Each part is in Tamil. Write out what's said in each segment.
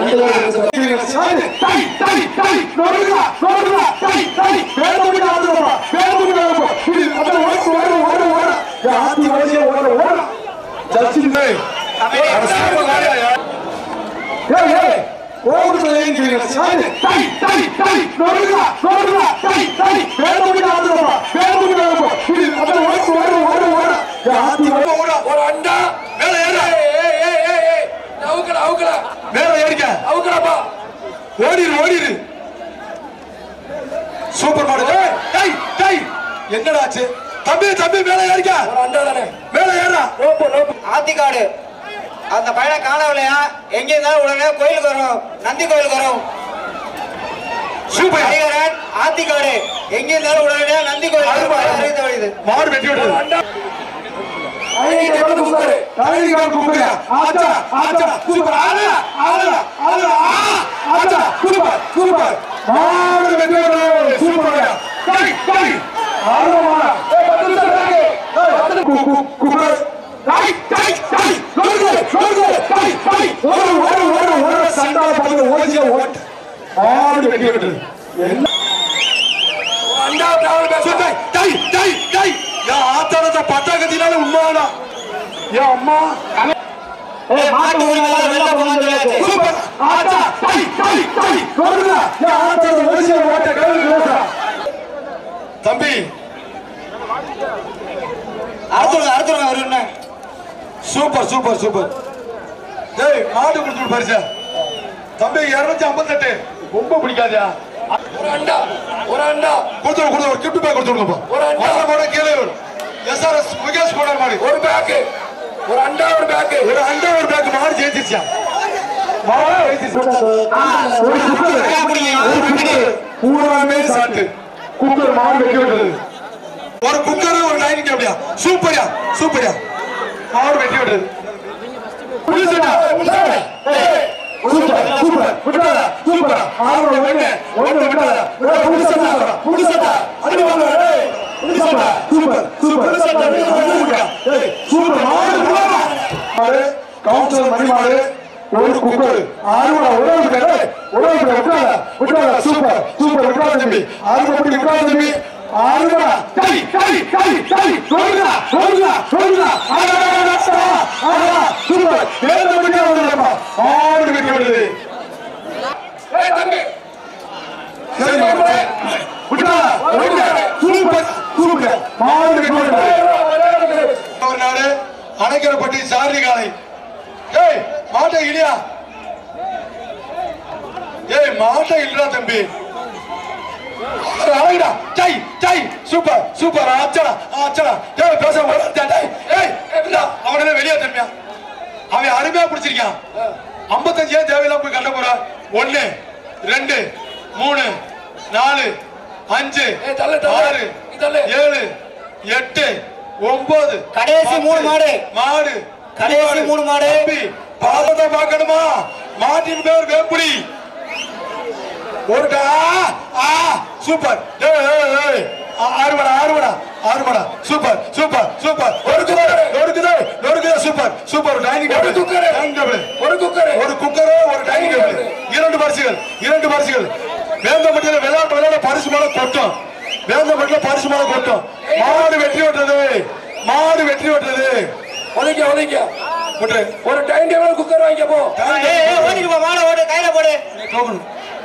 ஒரு அண்டா மேல ஏறு ஏய் ஏய் ஏய் ஏய் அவுக்கல அவுக்கல மேல ஏறிக்க அவுக்கலப்பா ஓடிரு ஓடிரு சூப்பர் மாடு டேய், டேய் டேய் என்னடா ஆச்சு தம்பி தம்பி மேல ஏறிக்க ஒரு அண்டா தானே மேல ஏறா ரோப்பு ரோப்பு ஆத்திக்காடு அந்த பையனை காணவில்லையா எங்க இருந்தாலும் உடனே கோயிலுக்கு வரும் நந்தி கோயிலுக்கு வரும் சூப்பர் ஹரிகரன் ஆத்திக்காடு எங்க இருந்தாலும் உடனே நந்தி கோயிலுக்கு வரும். அறிவித்து வருகிறது மாடு வெட்டி விடுறது அண்டா ஐநூத்தி எண்பது குக்கரு டைனிகால் கும்பிடுங்க ஆச்சா ஆச்சா சூப்பர் ஆளா ஆளா ஆளா ஆச்சா சூப்பர் சூப்பர் மாடு வெட்டி விடுறது சூப்பர் டேய் டேய் ஆளா மாடா ஏய் பத்து நிமிஷம் இருக்கு ஏய் பத்து நிமிஷம் குக்கர் டேய் டேய் டேய் நொறுக்கு நொறுக்கு டேய் டேய் ஓடு ஓடு ஓடு ஓடு சண்டால பாருங்க ஓடிச்சு ஓட்டு மாடு வெட்டி விடுறது ஒரு அண்டா டிராவல் பேச டேய் டேய் டேய் டேய் யா ஆத்தாரத பட்டாக்கத்தினால உண்மையானா யா அம்மா ஏய், மாட்டு உரிமையாளர் வெளில போங்கன்னு சொல்லியாச்சு. சூப்பர் ஆச்சா டேய் டேய் டேய் நொறுக்கு யா ஆத்தாரத ஓடிச்சு ஓட்ட கவுந்து ஓட்டா தம்பி அறுத்துடுங்க அறுத்துடுங்க அவரு சூப்பர் சூப்பர் சூப்பர் டேய் மாடு கொடுத்துட்டு பரிசா தம்பி இருநூத்தி ஐம்பத்தெட்டு ரொம்ப பிடிக்காதியா ஒரு அண்டா ஒரு அண்டா கொடுத்துரு கொடுத்து ஒரு கிஃப்ட் பேக் கொடுத்துருங்கப்பா ஒரு அண்டா. மாட மாட கீழே வரும் எஸ்ஆர்எஸ் முகேஷ் போனார் மாடு ஒரு பேக்கு ஒரு அண்டா ஒரு பேக்கு ஒரு அண்டா ஒரு பேக் மாடு ஜெயிச்சிருச்சா மாடு ஜெயிச்சிருச்சு ஒரு குக்கர் பூராமே சாட்டு குக்கர் மாடு வெட்டி விடுறது ஒரு குக்கர் ஒரு டைனிங் டேபிளியா சூப்பர்யா சூப்பர்யா மாடு வெட்டி விடுறது புடிச்சுட்டா புடிச்சுட்டா சூப்பர் சூப்பர் விட்டாத சூப்பர் ஆறு ஒண்ணு ஒண்ணு விட்டாத புடிச்சுட்டா புடிச்சுட்டா அடி வாங்க டேய் புடிச்சுட்டா சூப்பர் சூப்பர் புடிச்சுட்டா டேய் சூப்பர் மாடு மாடு கவுன்சிலர் மணிமாடு ஒரு குக்கர் ஆறுவடா உழவு விட்டாத உழவு விட்டாத விட்டாத சூப்பர் சூப்பர் விட்டாத தம்பி ஆறு படி விட்டாத தம்பி ஆறுவடா டை டை டை டை சொல்லுடா சொல்லுடா சொல்லுடா ஆடா ஆடா சூப்பர் வேற படி வரலப்பா ஆடு வெட்டி விடுது ஏய் தம்பி சரி மாடு விட்டாத விட்டாத சூப்பர் சூப்பர் மாடு வெட்டி விடுது ஒரு நாடு அணைக்கரப்பட்டி சாரதி காலை ஏய் மாட்டை இடியா ஏய் மாட்டை இல்லடா தம்பி அழகுடா டை டை சூப்பர் சூப்பர் ஆச்சடா ஆச்சடா ஏய் பேச வரடா டேய் ஏய் எப்படா அவனே வெளியே திரும்பியா அவன் அருமையா பிடிச்சிருக்கான் 55 ஏன் தேவையில்லாம போய் கட்ட போற ஒண்ணு ரெண்டு மூணு நாலு அஞ்சு ஏய், தள்ளு, தள்ளு. ஆறு நீ தள்ளு. ஏழு எட்டு ஒன்பது கடைசி பத்து. மூணு மாடு. மாடு கடைசி மூணு மாடு. தம்பி, பாதத்தை பார்க்கணுமா மாட்டின் பேர் வேப்புடி ஒருடா ஆ சூப்பர் ஏய் ஏய் ஏய் ஆ, ஆறுமடா ஆறுமடா ஆறுமடா சூப்பர் சூப்பர் சூப்பர் ஒரு குக்கர் நொறுக்குது நொறுக்குது சூப்பர் சூப்பர் டைனிங் ஒரு டேபிள் குக்கரு. டைனிங் டேபிள் ஒரு குக்கரு ஒரு குக்கர் ஒரு டைனிங் டேபிள் இரண்டு பரிசுகள் இரண்டு பரிசுகள் வேந்தமட்டியில விளையாட்டு விளையாட பரிசு மேல கொட்டும் வேந்தமட்டில பரிசு மேல கொட்டும் மாடு வெற்றி விட்டுறது மாடு வெற்றி விட்டுறது ஒதுங்க ஒதுங்க விட்டுரு ஒரு டைம் டேபிள் குக்கர் வாங்கிக்க போ டைனிங் ஏய், ஏய், டேபிள் ஓடிட்டு போ, மாலை ஓடு, கையில போடு. டோக்கன்.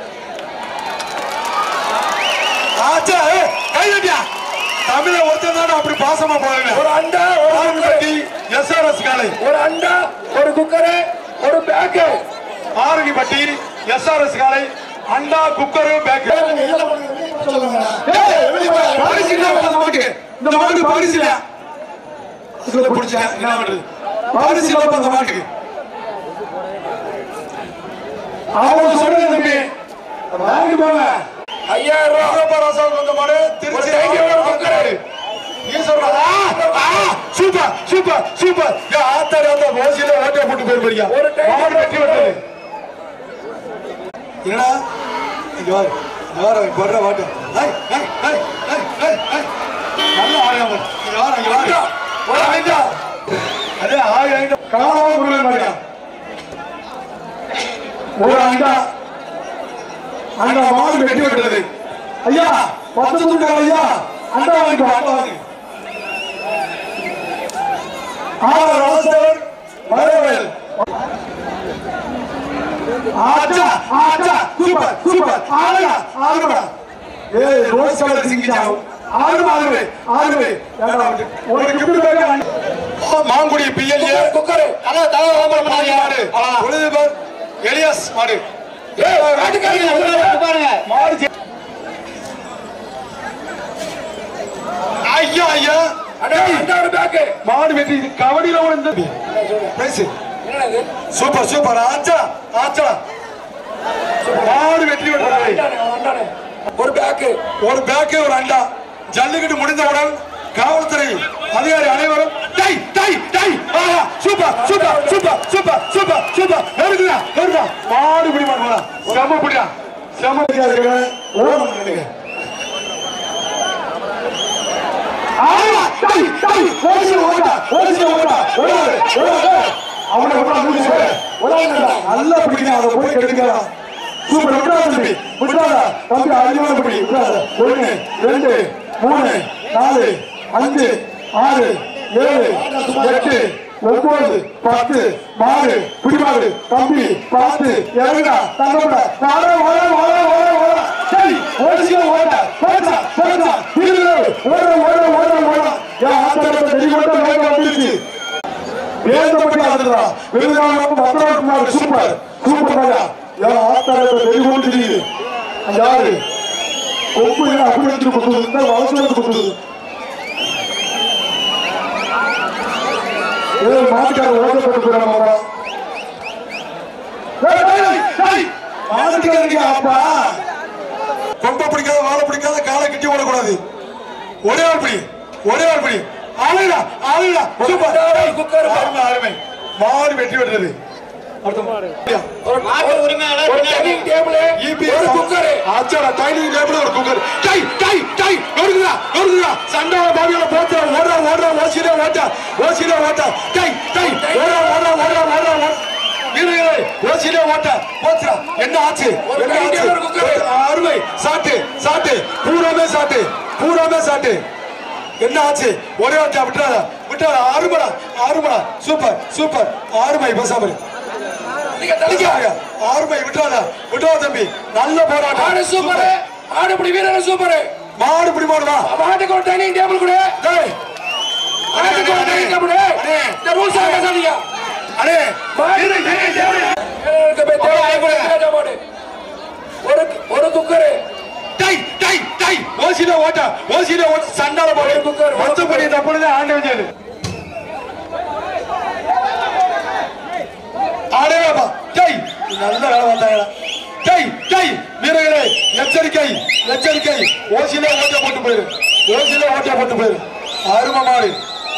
ஆச்சா, ஏய், கை தட்டியா? தமிழ ஒருத்தன் தானே அப்படி பாசமா போறேன் ஒரு அண்டா ஒரு குக்கரு எஸ்ஆர்எஸ் காலை ஒரு அண்டா ஒரு குக்கரு ஒரு பேக்கு ஆரணிப்பட்டி எஸ்ஆர்எஸ் காலை அண்டா குக்கரு பேக் பரிசு இல்ல இந்த மாட்டுக்கு இந்த மாட்டுக்கு பரிசு இல்ல அதுல பிடிச்சேன் என்ன பண்றது பரிசு இல்ல இந்த மாட்டுக்கு அவங்க சொல்றது தம்பி வாங்கி போங்க ஐயாயிரம் ரூபாய் ராசாவுக்கு வந்த மாடு திருச்சி ஒரு டைம் எவ்வளவு கொடுக்கறாரு? நீ சொல்றா சூப்பர் சூப்பர் சூப்பர் ஏன் ஆத்தாடி அந்த ஓசியில ஓட்டை போட்டு போயிருப்பீங்க ஒரு டைம் மாடு வெட்டி விட்டது என்னடா இங்க வாரு இங்க வாரு போடுற வாட்டு ஏய் ஏய் ஏய் ஏய் ஏய் ஏய் நல்ல ஆயம் இங்க வாரு இங்க வாரு ஒரு ஐந்தா அதே ஆயம் ஐந்தா காணாம குருவே மாட்டியா ஒரு அண்டா அண்டா மாடு வெட்டி விட்டுறது ஐயா பத்து கொடுக்க ஐயா அண்டா வாங்கிக்கோ அண்டா வாங்கி ஆறு ராசர் மலைவயல் ஆச்சா ஆச்சா சூப்பர் சூப்பர் ஆளுடா ஆளுடா ஏய் ரோஸ் கலர் சிங்கிச்சாவு ஆறு ஆறு ஆறு ஒரு கிஃப்ட் பேக் மாங்குடி பிஎல்ஏ குக்கரு தலை தலை ஓபன் பண்ணாதீங்க மாடு ஒளிபர் எலியாஸ் மாடு பாருங்க மாடு ஜெ- ஐயா ஐயா அண்ணா அண்ணா ஒரு பேக்கு மாடு வெட்டி கபடியில விழுந்து பேசு என்னடா இது சூப்பர் சூப்பர் ஆச்சா ஆச்சா மாடு வெற்றி விடுறது அண்டானே, அண்டானே. ஒரு பேக்கு ஒரு பேக்கு ஒரு அண்டா ஜல்லிக்கட்டு முடிந்தவுடன் காவல்துறை அதிகாரி அனைவரும் டை டை டை ஆஹா super super super super super super வருதுடா வருதா மாடு பிடி மாடுடா செம பிடிடா செம பிடியா இருக்கிற ஓரம் பண்ணுங்க ஆமா டை டை ஓடிச்சு ஓடா ஓடிச்சு ஓடா ஓடாது ஓடாது அவனை விட்டா முடிச்சு ஓடாதடா நல்லா பிடிக்கணும் அதை போய் கெடுக்கடா சூப்பர் விட்டாத தம்பி விட்டாத தம்பி அதிகமான பிடி விட்டாத ஒண்ணு ரெண்டு மூணு நாலு அஞ்சு ஆறு ஏழு எட்டு ஒன்பது பத்து மாடு பிடிமாடு தம்பி பார்த்து இறங்கா தங்கப்பட வாட வாட வாட வாட வாட சரி ஓடிச்சு ஓட போச்சா போச்சா இரு ஓட ஓட ஓட ஓட என் ஆத்தரத்தை வெளிக்கொண்ட வேகம் வந்துருச்சு வேந்தப்பட்டி ஆடுறா விருதுகாலம் பத்திரகுமார் சூப்பர் சூப்பர் ராஜா என் ஆத்தரத்தை வெளிக்கொண்டு யாரு கொம்பு என்ன அப்படி எடுத்துட்டு கொடுத்தது இந்த வளர்ச்சி எடுத்து கொடுத்தது ஏதோ மாட்டுக்கார ஓட்டப்பட்டு போயிடாமா மாட்டுக்காரங்க அப்பா கொம்ப பிடிக்காத வாழை பிடிக்காத காலை கட்டி விடக்கூடாது ஒரே ஒரு பிடி ஒரே ஒரு பிடி ஆளுடா ஆளுடா சூப்பர் குக்கர் அருமை அருமை மாடு வெட்டி விடுறது அடுத்த மாடு மாட்டு உரிமையாளர் ஒரு பின்னாடி டைனிங் டேபிள் ஒரு குக்கரு ஆச்சாடா டைனிங் டேபிள் ஒரு குக்கர் டை டை டை நொறுக்குதா நொறுக்குதா சண்டை பாவியோட போச்சா ஓடுறா ஓடுறா ஓசிலே ஓட்டா ஓசிலே ஓட்டா டை டை ஓடுறா ஓடுறா ஓடுறா ஓடுறா ஓடுறா இரு இரு ஓசிலே ஓட்டா போச்சா என்ன ஆச்சு ஒரு என்ன டைனிங் ஆச்சு டேபிள் குக்கர். அருமை சாட்டு சாட்டு பூராமே சாட்டு பூராமே சாட்டு என்ன ஆச்சு ஒரே வாட்டியா விட்டுறாத விட்டுறாத ஆறுமடா ஆறுமடா சூப்பர் சூப்பர் ஆறுமை பேசாம இரு. நீங்க தள்ளிக்க அடிக்காத. ஆறுமை விட்டுறாத விட்டுறாத தம்பி நல்ல போராட்டம் ஆடு சூப்பர் ஆடு பிடி வீரர் சூப்பர் மாடு பிடி மாடுமா மாட்டுக்கு ஒரு டைனிங் டேபிள் கொடு டேய் மாட்டுக்கு ஒரு டைனிங் டேபிள் அண்ணே. இந்த ரூல்ஸ் பேசாதீங்க அடே மாட்டுக்கு டைனிங் டேபிள் வீரருக்கு போய் தேவை ஆயிக்கூடாது மாடு ஒரு ஒரு குக்கரு டை டை டை ஓசில ஓட்ட ஓசில ஓட்ட சண்டால போடு ஒரு குக்கர், ஒரு மொத்த படி தப்புனது ஆண்டு வச்சது ஆடேப்பா டை நல்ல வேலை வந்தாங்கடா டை டை வீரர்களே எச்சரிக்கை எச்சரிக்கை ஓசில ஓட்ட போட்டு போயிரு ஓசில ஓட்ட போட்டு போயிரு அருமை மாடு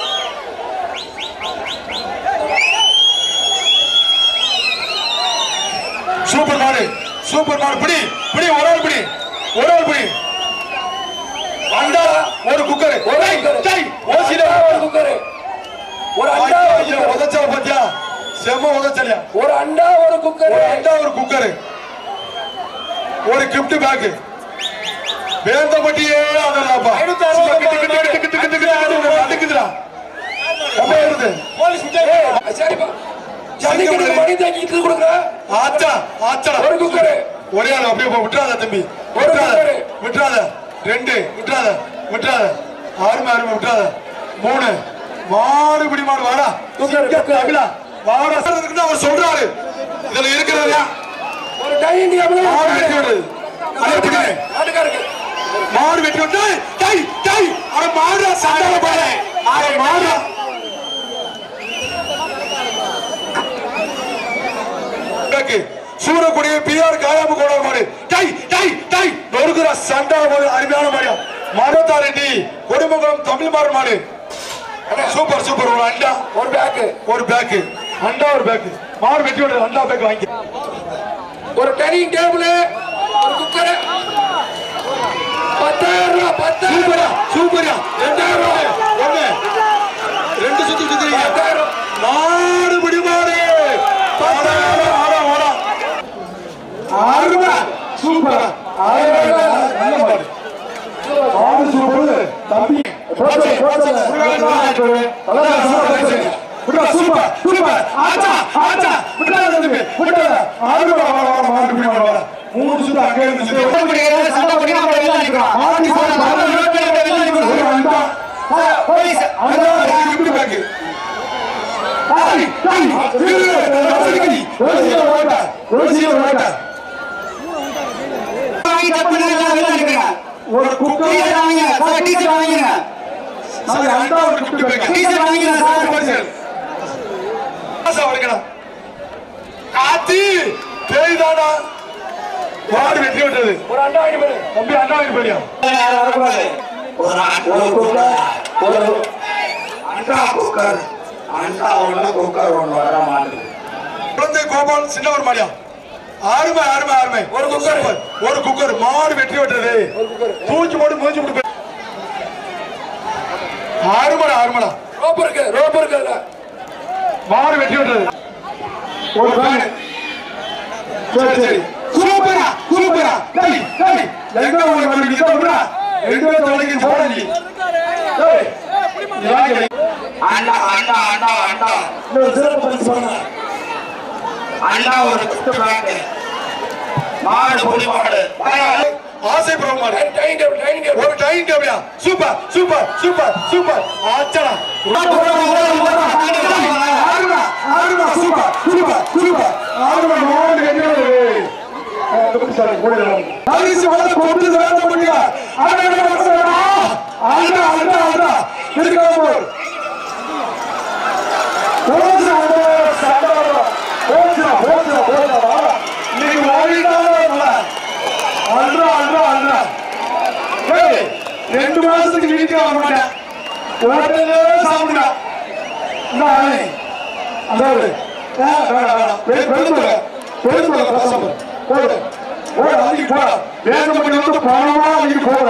சூப்பர் மாடு சூப்பர் மாடு பிடி பிடி ஒரு ஆள் பிடி ஒரு ஆள் பிடி அண்டா ஒரு குக்கர் ஒரு டை, குக்கர். டை, ஓசில ஒரு குக்கரு ஒரு அண்டா ஐயோ, ஒரு ஐயோ, குக்கரு. உதைச்சா பாத்தியா செம்ம உதச்சலியா ஒரு அண்டா ஒரு குக்கரு ஒரு அண்டா ஒரு குக்கர் ஒரு கிஃப்ட் பேக் வேந்தப்பட்டியே அதெல்லாம்ப்பா ஐநூத்தி அறுபது டிக்கு, டிக்கு, டிக்கு, டிக்கு, டிக்கு, டிக்கு, டிக்கு, டிக்குதுடா. ரொம்ப ஏறுது. ஏய், சரிப்பா ஜல்லிக்கட்டுக்கு மணி தாக்கி கொடுக்குற ஆச்சா ஆச்சா ஒரு குக்கரு ஒரே ஆள் அப்படியே போ விட்டுறாத தம்பி ஒரு விட்டுறாத குக்கரு. விட்டுறாத ரெண்டு விட்டுறாத விட்டுறாத ஆறுமை அருமை விட்டுறாத மூணு மாடு பிடி மாடு வாடா குக்கரு, சிங்கம் குக்கரு. தமிழா வாடா இருக்குன்னு அவர் சொல்றாரு இதுல இருக்கிறதா ஒரு டைனிங் டேபிள் மாடு வெட்டி விடுறது அதே பிடி ஆட்டுக்காருக்கு மாடு வெட்டி விட்டு டை டை அட மாடு சண்டால பாரு அட மாடு பேக்கு சூரக்குடி பிஆர் காயாம கூட மாடு டை டை டை நொறுக்குற சண்டால மாடு அருமையான மாடியா மரத்தாரெட்டி கொடுமங்கலம் தமிழ் மாடு மாடு சூப்பர் சூப்பர் ஒரு அண்டா ஒரு பேக்கு ஒரு பேக்கு அண்டா ஒரு பேக்கு மாடு வெட்டி விடுறது அண்டா பேக் வாங்கி ஒரு டைனிங் டேபிள் ஒரு குக்கர் பத்தாயிரம் ரூபாய் பத்தாயிரம் சூப்பரா ரூபாய் சூப்பரா ரெண்டாயிரம் ரூபாய் ஒண்ணு ரெண்டு சுத்து சுத்துறீங்க பத்தாயிரம் மாடு பிடி மாடு பத்தாயிரம் ஆடா ஆடா சூப்பரா ஆயிரம் நல்ல மாடு மாடு சூப்பர் தம்பி போச்சு போச்சு விட்றா சூப்பர் சூப்பர் ஆச்சா ஆச்சா விட்றா தம்பி விட்றா ஆறு மாடு மாடு மூணு சுத்து அங்கே இருந்து சண்டை பிடிக்காம நம்ம வெளில நிக்கிறோம். ஆடி சார் மாடு ஒரு அண்டா போலீஸ் அண்டா இப்படி பேக்கு ஆய் ஆய் ஓடி ஓடி ஓட ஓடி ஓட வாங்கி தப்பு எல்லாம் வெளில நிக்கிறேன். ஒரு குக்கர் டீசல் வாங்கிங்க சார் டீசல் வாங்கிங்க சார் அண்டா ஒரு குட்டி பேக்கு டீசல் வாங்கிங்க சார் காத்தி பேய்தானா மாடு வெற்றி விட்டது ஒரு அண்டா வாங்கி போடு தம்பி அண்ணா வாங்கி போயியா குழந்தை கோபால் சின்ன ஒரு மாடியா ஆறுமை ஆறுமை ஆறுமை ஒரு குக்கர். ஒரு குக்கர் மாடு வெற்றி விட்டது தூக்கி போட்டு மூஞ்சி போட்டு போய். ஆறுமடா ஆறுமடா ரோப் இருக்கு ரோப் இருக்கு அதுல மாடு வெற்றி விட்டது ஒரு ஃபேன் சரி சரி சூப்பரா சூப்பரா டேய் டேய் எங்க ஒரு மாடு கிட்ட விடுறா ரெண்டு பேரும் தொலைக்கு போட நீ டேய் யாரு அண்டா அண்டா அண்டா அண்டா இந்த சிறப்பு பரிசு பண்ண அண்டா ஒரு குத்து பேக்கு மாடு புலி மாடு ஆசை ப்ரோ மாடு டைனிங் டேபிள் டைனிங் டேபிள் ஒரு டைம் டேபிளா சூப்பர் சூப்பர் சூப்பர் சூப்பர் ஆச்சடா ஆறுமா ஆறுமா சூப்பர் சூப்பர் சூப்பர் ஆறுமா மாடு என்னது பரிசு வர கொண்டு வேலை பண்ணுங்க ஆண்டா ஆண்டா ஆண்டா திருக்காமூர் போச்சுடா போச்சுடா போச்சுடா போச்சுடா இன்னைக்கு ஓடிட்டாங்க அல்றா அல்றா அல்றா ஏய் ரெண்டு மாசத்துக்கு வீட்டுக்கு வர மாட்டேன் ஹோட்டலே சாப்பிடுடா இந்த ஆளு அதாவது பெருந்துல பெருந்துல பேசாம போடு போடு அதுக்கு போட வேணும் பண்ணி வந்து பணமா அதுக்கு போட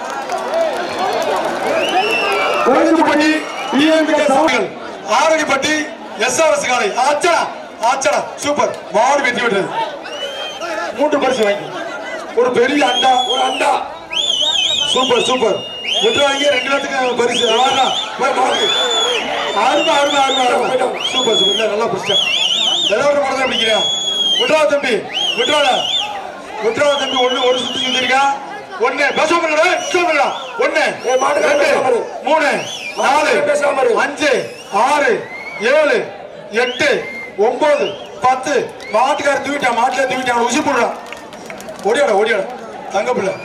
கோவிந்தப்பட்டி டிஎம்கே சவுண்டல் ஆரணிப்பட்டி எஸ்ஆர்எஸ் காலை ஆச்சடா ஆச்சடா சூப்பர் மாடு வெட்டி விட்டது மூன்று பரிசு வாங்கி ஒரு பெரிய அண்டா ஒரு அண்டா சூப்பர் சூப்பர் ஒன்று வாங்கி ரெண்டு பேத்துக்கு பரிசு ஆறுடா போய் மாடு ஆறுமா ஆறுமா ஆறுமா ஆறுமா சூப்பர் சூப்பர் இல்ல நல்லா பிடிச்சேன் ஏதோ ஒரு படம் தான் பிடிக்கிறியா விட்றா தம்பி விட்றாடா விட்றா தம்பி ஒண்ணு ஒரு சுத்தி சுத்திருக்கா ஒண்ணு பேசாம இருடா, பேசாம இருடா. ஒண்ணு ஏய், மாட்டுக்கு ரெண்டு பேசாம இரு. மூணு நாலு மாட்டுக்கு பேசாம இரு. அஞ்சு ஆறு ஏழு எட்டு ஒன்பது பத்து மாட்டுக்கார தூக்கிட்டான் மாட்டுல தூக்கிட்டான் அவனை உசி போடுறான் ஓடியாடா ஓடியாடா தங்க பிள்ளை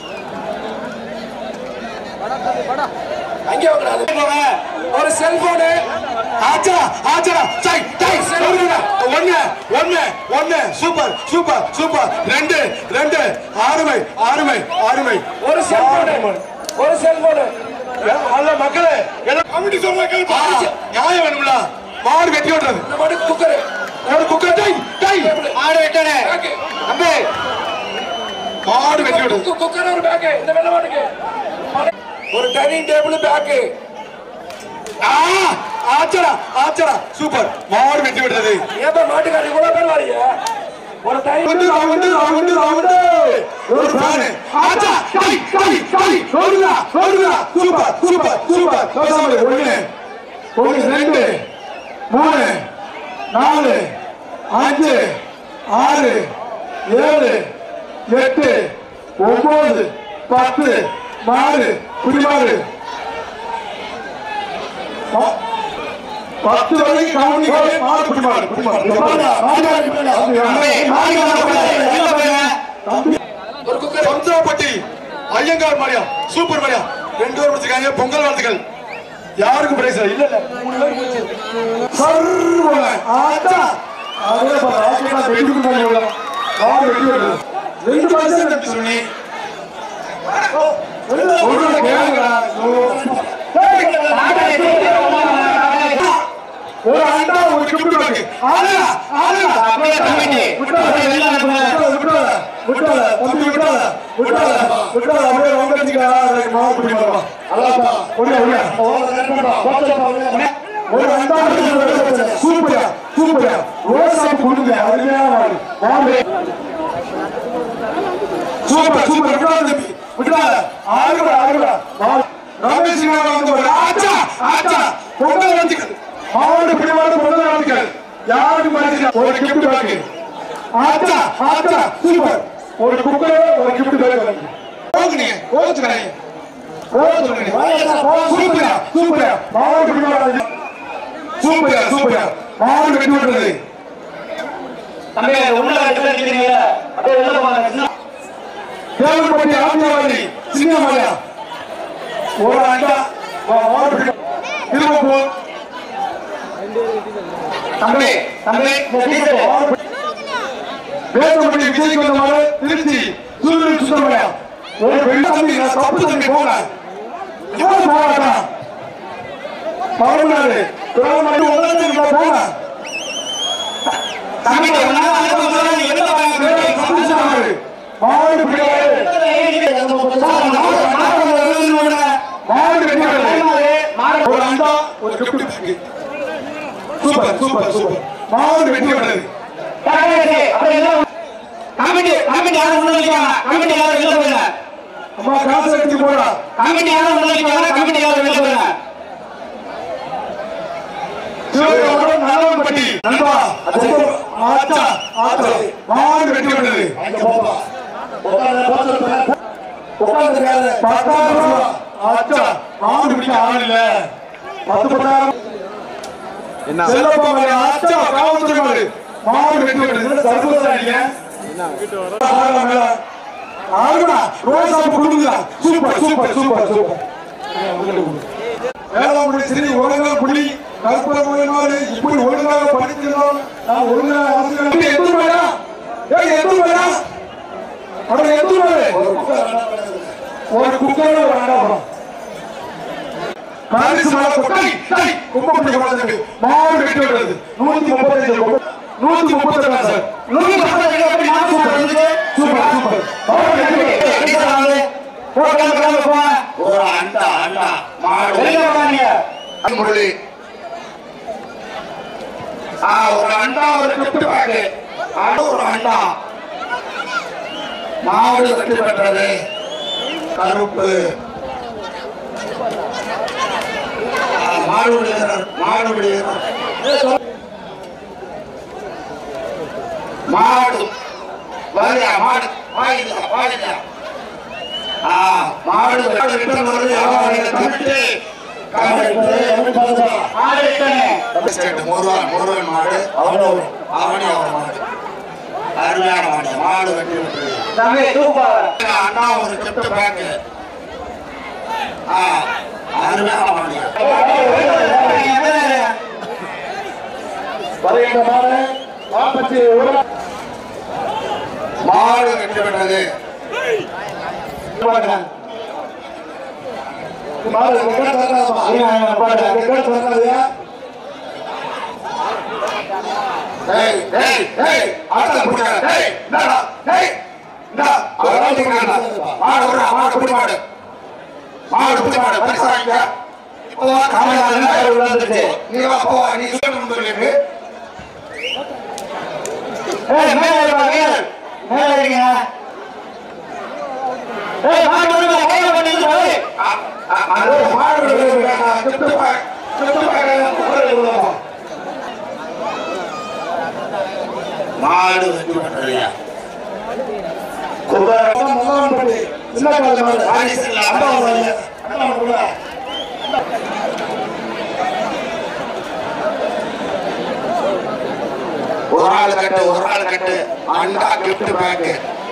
அங்கே வாங்கடா ஒரு செல்போனு ஆச்சா ஆச்சா சை டை ஒண்ணு ஒண்ணு ஒண்ணு ஒண்ணு சூப்பர் சூப்பர் சூப்பர் ரெண்டு ரெண்டு ஆறுமை ஆறுமை ஆறுமை ஒரு செல்போனு ஒரு செல்போனு அல்ல மக்களே எல்லாம் கமிட்டி சொல்ல கேள்வி நியாயம் வேணும்ல மாடு வெட்டி விடுறது இந்த மாதிரி குக்கரு ஒரு குக்கர் டை டை மாடு வெட்டனே பேக்கு அம்பே மாடு வெட்டி விடுறது கு- குக்கர் ஒரு பேக்கு இந்த வெள்ள மாட்டுக்கு ஒரு டைனிங் டேபிள் பேக்கு ஆ ஆச்சடா ஆச்சடா சூப்பர் மாடு வெட்டி விடுறது ஏப்பா மாட்டுக்காரி இவ்வளவு பேர் வாரிய ஒரு டைனிங் வந்து வந்து வந்து வந்து ஒரு ஃபேன் ஆச்சா டை டை டை ஓடுடா ஓடுடா சூப்பர் சூப்பர் சூப்பர் பேசாம ஒண்ணு ஒண்ணு ரெண்டு மூணு நாலு அஞ்சு ஆறு ஏழு எட்டு ஒன்பது பத்து மாடு குடிமாடு ப- பத்து வரைக்கும் கவுனிங்க மாடு குடிமாடு குடிமாடு தம்பி ஒரு குக்கர் சமுத்திரப்பட்டி ஐயங்கார் மாடியா சூப்பர் மாடியா ரெண்டு பேர் முடிச்சிருக்காங்க பொங்கல் வாழ்த்துக்கள் யாருக்கும் பிரைஸ் இல்ல இல்ல மூணு பேர் முடிச்சு சர்வ ஆச்சா அதே பாரு ஆச்சா வெட்டி கொடுத்தாங்க இவ்வளவு ஆறு வெட்டி வருது ரெண்டு பரிசு தம்பி சொல்லி ஒரு கேளுங்கடா ஒரு அண்டா ஒரு கிப்ட் பேக் ஆளுடா ஆளுடா அப்படியே தம்பிக்கு. விட்டாத விட்டாத விட்டாத தம்பி விட்டாத விட்டாத விட்டாத அப்படியே ரொம்ப வச்சுக்க மாவு பிடி வரமா அல்லாப்பா ஒடியா ஒடியா ஒரு அண்டா சூப்பரா சூப்பரா ரோஸ் கொடுங்க அருமையான மாடு மாடு சூப்பர் சூப்பர் விடாத தம்பி விடாத ஆறுபட ஆறுபட ரமேஷ் வந்து போற ஆச்சா ஆச்சா பொங்கல் வாழ்த்துக்கள் மாவட்ட பிடிவாத பொங்கல் வாழ்த்துக்கள் யாருக்கு மறைச்சு ஒரு கிஃப்ட் பேக் ஆச்சா ஆச்சா சூப்பர் ஒரு குக்கர் ஒரு கிஃப்ட் பேக் போங்க நீங்க கோச்சுக்கிறீங்க சூப்பரா சூப்பரா மாவட்ட பிடிவாத சூப்பரா சூப்பரா மாவட்ட வெற்றி பெற்றது தம்பி உள்ள ரெண்டு பேர் நிக்கிறீங்க அப்படியே உள்ள போங்க சின்ன தேவன்பட்டி ஆந்திரவாதி சின்னமலையா ஒரு அண்டா திருப்பூர் தம்பி தம்பி இந்த டீஷர்ட் வேதம்பட்டி விஜய் கொண்டமான திருச்சி சூரியன் சுத்தமலையா ஒரு பெண் தம்பி நான் தப்பு தம்பி போங்க எவ்வளவு போராட்டா பரவலாறு திருவண்ணாமலை உலகத்துக்கு நான் போங்க தம்பி உன்னால அனுப்ப சொல்ல நீ என்ன பாருங்க சந்தோஷமாரு மாவட்ட பிடிவாரு மாவட்ட வெற்றி ஒரு அண்டா ஒரு gift pack super super super மாவட்ட வெற்றி பெற்றது கமிட்டி கமிட்டி யாரும் உள்ள நிற்கிறாங்க கமிட்டி யாரும் வெளில போயிருங்க அம்மா காசு எடுத்து போடா கமிட்டி யாரும் உள்ள நிற்கிறாங்க கமிட்டி யாரும் வெளில போயிருங்க சிவகங்கை நல்லவன்பட்டி நண்பா ஆச்சா ஆச்சா மாவட்ட வெற்றி பெற்றது பத்தாயிரம் ரூபாய் ஆச்சா மாவட்ட பிடிக்க ஆள் இல்ல பத்து பத்தாயிரம் செல்லப்பா மகன் ஆச்சா காவல்துறை மாடு மாவட்ட வெற்றி பெற்றது சர்வதா அடிங்க ஆகுடா ரோஸ் ஆப் கொடுங்க சூப்பர் சூப்பர் சூப்பர் சூப்பர் வேளாண்மை சரி ஒழுங்காக புள்ளி கற்பனை இப்படி ஒழுங்காக படிச்சிருந்தோம் நான் ஒழுங்காக வாசிக்கிறேன். எத்தனை பேரா ஏய் எத்தனை பேரா அட எத்தனை பேரு ஒரு குக்கர் ஒரு அண்டாபுரம் பாரிசு மலை கொட்டை டை கும்பப்பட்டி குழந்தைக்கு மாவு வெட்டி விடுறது நூத்தி முப்பத்தஞ்சு கும்ப- நூத்தி முப்பத்தஞ்சு சார் நூத்தி முப்பத்தஞ்சு எப்படி நான் சூப்பர் இருந்துச்சு சூப்பர் சூப்பர் மாவு வெட்டி விடுறது. டீச்சர் வாங்க போ கிளம்பு கிளம்பு போங்க ஒரு அண்டா அண்டா மாடு வெளில போகாதீங்க முரளி ஆ ஒரு அண்டா ஒரு கிஃப்ட் பேக் அது ஒரு அண்டா மாடு வெற்றி பெற்றது கருப்பு ஆ, மாடு வீரர் மாடு வீரர் மாடு வாரியா மாடு வாயிடா வாயிடா ஆ மாடு மாடு ரிட்டர்ன் வருது கமிட்டி கமிட்டி ஆடு ரிட்டர்னு. ஸ்டேட் முருகன் முருகன் மாடு அவனி அவர் மாடு அருமையான மாடு மாடு வெட்டி விட்டுரு தம்பி சூப்பர் அண்ணா ஒரு கிஃப்ட் பேக் ஆ அருமையான மாடு வருகின்ற மாடு நாற்பத்தி ஒரு மாடு வெட்டி விட்டது மாடு ரெக்கார்ட் பண்ணாதா? ரெக்கார்ட் பண்ணாதயா? டேய் டேய் டேய் ஆட்டல புடிடா டேய் என்னடா டேய் இந்தா அவரால் புடிடா மாடு விடுறா மாடு புடி மாடு மாடு புடி மாடு பரிசு வாங்கிக்க இப்போ வா காமராஜர் பேர் உள்ள வந்துருச்சு. நீ வா போ நீ சொல்ல முடியல ஏய், மேல இருப்பா, மேல. மேல இருங்க. ஏய், மாட்டு வருங்க, கையில போட்டு இழுத்து போய். அது மாடு விடுறா கிஃப்ட் பேக் கிஃப்ட் பேக் மாடு வெட்டி விட்டுறியா மல்லாம்பட்டி. சின்ன கால மாடு. வாரிசு இல்ல, அண்டா வாரிசு வாங்க. இல்ல. அண்டா வாங்க. ஒரு ஆள் கட்டு ஒரு ஆள் கட்டு அண்டா கிஃப்ட் பேக்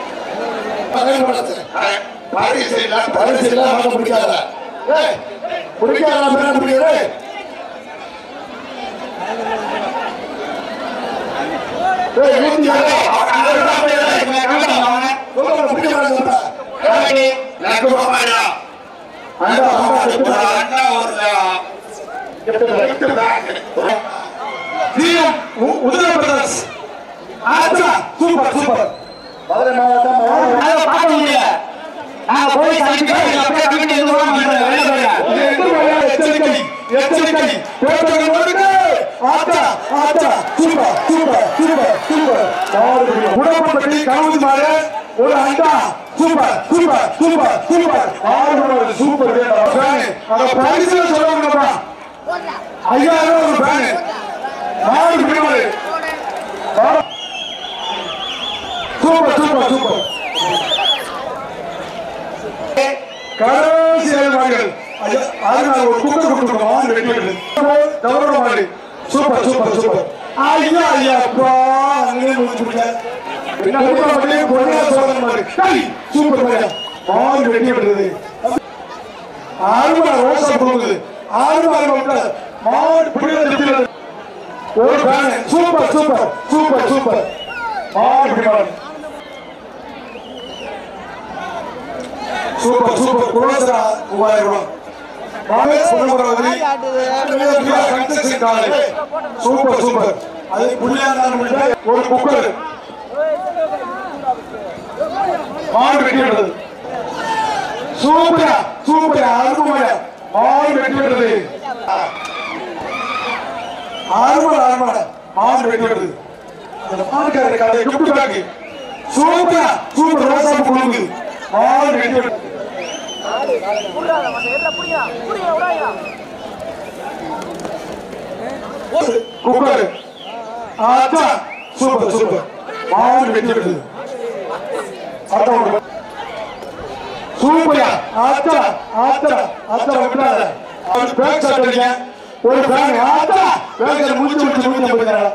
பரிசு இல்ல பரிசு இல்ல, மாட்டை பிடிக்காத. ஏய், பிடிக்காத மேல பிடிக்காத. ஏய், நூத்தி ஏழு. கமிட்டி வாங்க. சொல்லுங்க, பிடிக்க மாட்டேங்கிறா. கமிட்டி. எனக்கு போமாடா அண்டா, அண்டா, செத்து ஒரு போடா. அண்டா ஒரு கிஃப்ட் பேக் ஜிஎம் உ- உதயபிரதேஷ். ஆச்சா, சூப்பர் சூப்பர் மதுரை மாவட்டம் மாவட்டம் நாங்க பார்க்க முடியல. நாங்க போலீஸ் அனுப்பி அப்படியே கமிட்டி இருந்து ஓரம் வந்துடுறோம். வெளில போயிருங்க. எச்சரிக்கை எச்சரிக்கை பேட்டர்கள் வருக ஆத்தா ஆத்தா சூப்பர் சூப்பர் சூப்பர் சூப்பர் உடம்பட்டி கனவு மாடு ஒரு அண்டா சூப்பர் சூப்பர் சூப்பர் சூப்பர் ஆறு சூப்பர் அத பரிசு சொல்லுங்கப்பா ஐயாயிரம் ஒரு பேனு மாடு பிடிமாடு சூப்பர் சூப்பர் சூப்பர் கடைசி ஏழ்மார்கள் அதனால ஒரு குக்கர் கொடுத்துருக்கோம் ஆண்டு வெட்டி விட்டு தவறு மாடு சூப்பர் சூப்பர் சூப்பர் ஐயா ஐயா அப்பா அங்கே முடிச்சுட்டேன் சூப்பர் மாடு ஆண்டு வெட்டி விடுறது ஆறுமா ரோசா கொடுக்குது ஆறுமா விட்டார் மாடு பிடிக்கிறது ஒரு fan super super super super மாடு பிடிமாடு சூப்பர் சூப்பர் குலோசரா மூவாயிரம் ரூபாய் மாவே Ponnamaravathi construction college super super அது புள்ளியாண்டான் ஒரு குக்கர் மாடு வெட்டி விடுறது சூப்பரா சூப்பரா அருமையா மாடு வெட்டி விடுறது ஆறுமலை ஆறுமலை மாடு வெட்டி விடுறது அந்த மாடுக்காரர் கதை கிஃப்ட் பேக் சூப்பரா சூப்பர் ரோசா கொடுக்குது மாடு வெட்டி விடுறது குக்கர் ஆச்சா சூப்பர் சூப்பர் மாடு வெட்டி விடுது ஆட்டோ விடுது. சூப்பரா ஆச்சா ஆச்சா ஆச்சா விட்டாத அவர் பேக் ஷாட் அடிங்க ஒரு ஃபேன் ஆச்சா பேக் முடிச்சு முடிச்சு முடிச்சு போயிட்டாங்க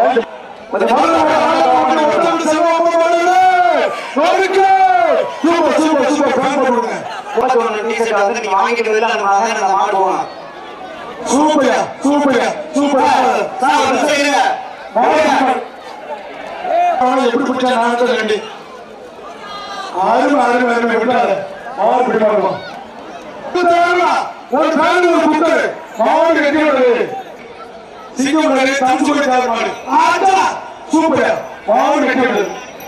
சூப்பர் சூப்பர் சூப்பர் ஃபேன் போடுங்க வாங்கிட்டு வெளில அனுப்புனாங்க அந்த மாடு போகணும் சூப்பரா சூப்பரா சூப்பரா சார் ஒரு நிமிஷம் இருங்க எப்படி பிடிச்சா நான் தான் வேண்டி அருமை அருமை அருமை விட்டாத மாடு பிடி மாடுமா ஒரு ஃபேன் ஒரு குக்கர் மாடு கட்டி விடுறது சிங்கம் மாடு தம்பு சொல்லி தார் மாடு ஆச்சா சூப்பர் மாடு கட்டி விடுறது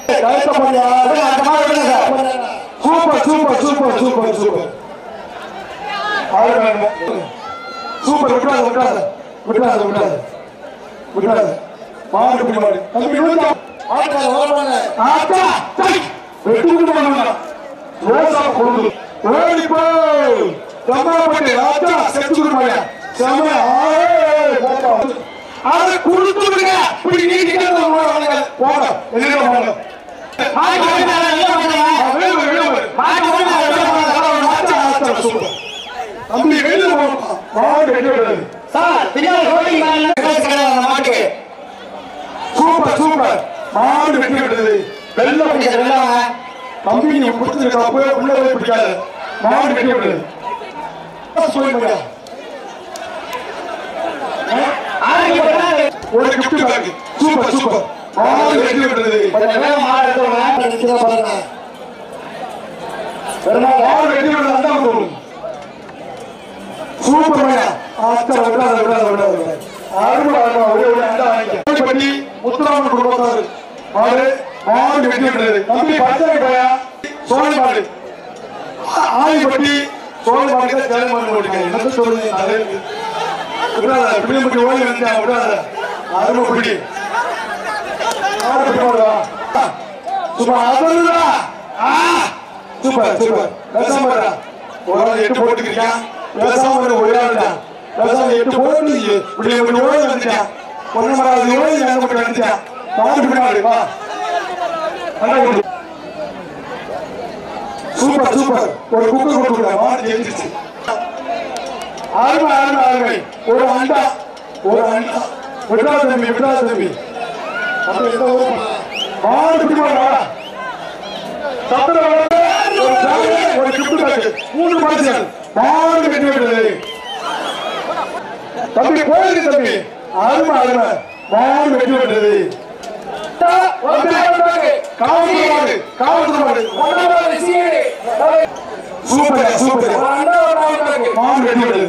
super super super super super அருமை அருமை சூப்பர் விட்டாத விட்டாத விட்டாத விட்டாத விட்டாத மாடு பிடி மாடு தம்பி நூத்தா ஆத்தா டை வெட்டுக்கு போனாங்க ரோசா கொண்டு ஓடி போ தம்மாப்பட்டி ஆத்தா செத்து குடுமாயா சம ஆயே போடா அத குடுத்து விடுங்க இப்படி நீட்டிட்டு போங்க போங்க எதிரே போங்க தம்பி வெளியில போங்க மாடு வெட்டி விடுறது சார் பின்னாடி ரோட்டிங் கிடையாது அந்த மாட்டுக்கு சூப்பர் சூப்பர் மாடு வெட்டி விடுறது வெள்ளம் பிடிச்ச வெள்ளவங்க தம்பி நீ பிடிச்சிருக்க அப்பவே உள்ள போய் பிடிக்காது மாடு வெட்டி விடுறது சொல்லுங்க ஆரோக்கிய பண்ணாரு ஒரு கிஃப்ட் பேக் சூப்பர் சூப்பர் மாடு வெட்டி விடுறது கொஞ்சம் வேகம் மாடு எடுத்துருங்க மாடு வெட்டி விடுறது அந்த போகும் சூப்பர் மேயா ஆச்சா விடாத விடாத விடாத விடாத அருமை அருமை ஒரே ஒரு அண்டா வாங்கிக்க பட்டி முத்துராமன் குடும்பத்தாரு மாடு மாடு வெட்டி விடுறது தம்பி பச்சை பையா சோழி மாடு ஆயிப்பட்டி சோழி மாடு ஜெய மாடு ஓடுங்க என்ன சொல்லுங்க அது விடாத பிள்ளைப்பட்டி ஓடி வந்தா விடாத அருமை பிடி மாடு பிடி மாடுவா சூப்பர் அதுடா ஆ சூப்பர் சூப்பர் பேசாம இருடா. ஒரு ஆள் எட்டு போட்டுக்கிறீங்க பேசாம இரு, ஒரே ஆள் தான் பேசாம எட்டு போட்டு இப்படி இப்படி ஓடி வந்துட்டான் ஒன்னு மராது ஓடி எங்க மட்டும் வந்துட்டான் மாட்டு பின்னாடி வா அண்ணா கொடு. சூப்பர் சூப்பர் ஒரு குக்கர் கொடுக்குற மாடு ஜெயிச்சிருச்சு அருமை அருமை அருமை ஒரு அண்டா ஒரு அண்டா விட்டா தம்பி விட்டா தம்பி அப்ப எந்த ஊரு மாடு பிடிமாடு வாடா சத்திர ஒரு சாமி, ஒரு கிஃப்ட் பேக் மூணு பாய்ச்சல் மாடு கட்டி விடுறது தம்பி போயிருக்கு தம்பி அருமை அருமை மாடு கட்டி விடுறது காவல்துறை மாடு காவல்துறை மாடு சூப்பர் சூப்பர் மாடு கட்டி விடுறது